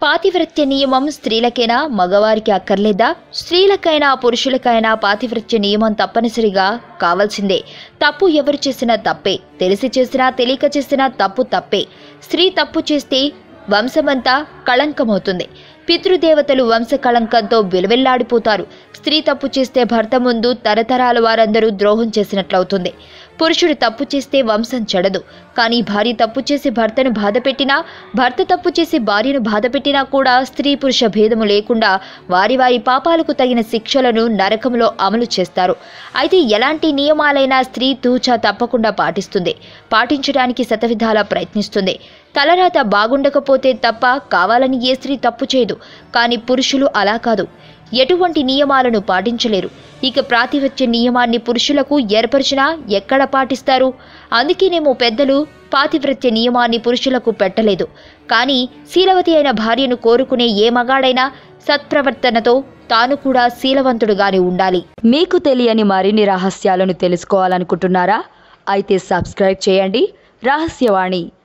పాతివ్రత్య నియమం స్త్రీలకైనా మగవారికి అక్కర్లేదా స్త్రీలకైనా పురుషులకైనా పాతివ్రత్య నియమం తప్పనిసరిగా కావాల్సిందే తప్పు ఎవరు చేసినా తప్పే తెలిసి చేసినా తెలియక చేసినా తప్పు తప్పే స్త్రీ తప్పు చేస్తే వంశమంతా కళంకమవుతుంది పితృదేవతలు వంశ కళంకంతో విలువెల్లాడిపోతారు స్త్రీ తప్పు చేస్తే భర్త ముందు తరతరాల వారందరూ ద్రోహం చేసినట్లవుతుంది పురుషుడు తప్పు చేస్తే వంశం చెడదు కానీ భార్య తప్పు చేసి భర్తను బాధపెట్టినా భర్త తప్పు చేసి భార్యను బాధపెట్టినా కూడా స్త్రీ పురుష భేదము లేకుండా వారి వారి పాపాలకు తగిన శిక్షలను నరకంలో అమలు చేస్తారు అయితే ఎలాంటి నియమాలైనా స్త్రీ తూచా తప్పకుండా పాటిస్తుంది పాటించడానికి శతవిధాలా ప్రయత్నిస్తుంది తలరాత బాగుండకపోతే తప్ప కావాలని ఏ స్త్రీ తప్పు చేయదు కానీ పురుషులు అలా కాదు ఎటువంటి నియమాలను పాటించలేరు ఇక ప్రాతివత్య నియమాన్ని పురుషులకు ఏర్పరిచినా ఎక్కడ పాటిస్తారు అందుకేనేమో పెద్దలు పాతివ్రత్య నియమాన్ని పురుషులకు పెట్టలేదు కానీ శీలవతి అయిన భార్యను కోరుకునే ఏ మగాడైనా సత్ప్రవర్తనతో తాను కూడా శీలవంతుడుగానే ఉండాలి మీకు తెలియని మరిన్ని రహస్యాలను తెలుసుకోవాలనుకుంటున్నారా అయితే సబ్స్క్రైబ్ చేయండి రహస్యవాణి